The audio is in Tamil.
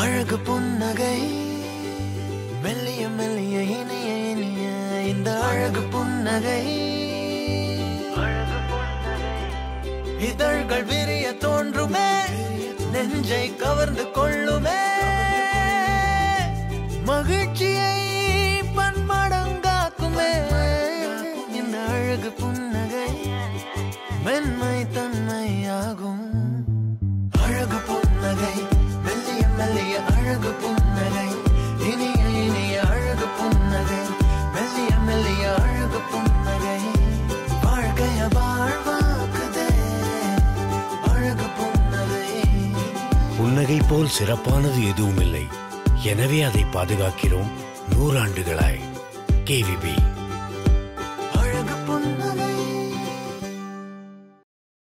அழகு புன்னகை மெல்லிய மெல்லிய இனிய இனிய இந்த அழகு புன்னகை இதழ்கள் விரிய தோன்றுமே நெஞ்சை கவர்ந்து கொள்ளுமே மகிழ்ச்சியை பன்மடங்காக்குமே இந்த அழகு புன்னகை மென்மை தன்மையாகும் அழகு புன்னகை மெல்லிய மெல்லிய அழகு புன்னகை இனிய இனிய அழகு புன்னகை மெல்லிய மெல்லிய அழகு புன்னகை வாழ்க்கைய வாழ்வாக்குதே அழகு புன்னகை புன்னகை போல் சிறப்பானது எதுவும் இல்லை எனவே அதை பாதுகாக்கிறோம் நூறாண்டுகளாய் கேவிபி